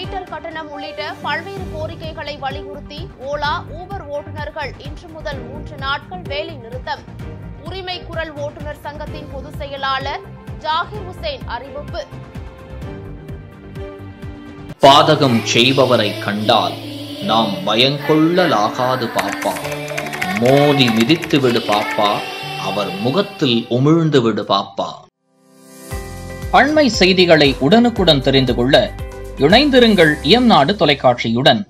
metre கட்டணம் உள்ளிட்ட பல்வேறு கோரிக்கைகளை வலியுறுத்தி ஓலா ஊபர் ஓட்டுநர்கள் இன்று முதல் மூன்று நாட்கள் வேலை நிறுத்தம் உரிமை குரல் ஓட்டுநர் சங்கத்தின் பொதுச் செயலாளர் ஜாகிர் ஹுசைன் அறிவிப்பு பாதகம் செய்பவரை கண்டால் நாம் பயங்கொள்ளலாகாது பாப்பா மோதி மிதித்து விடு பாப்பா அவர் முகத்தில் உமிழ்ந்து விடு பாப்பா அண்மை செய்திகளை உடனுக்குடன் தெரிந்து கொள்ள இணைந்திருங்கள் இயம்நாடு தொலைக்காட்சியுடன்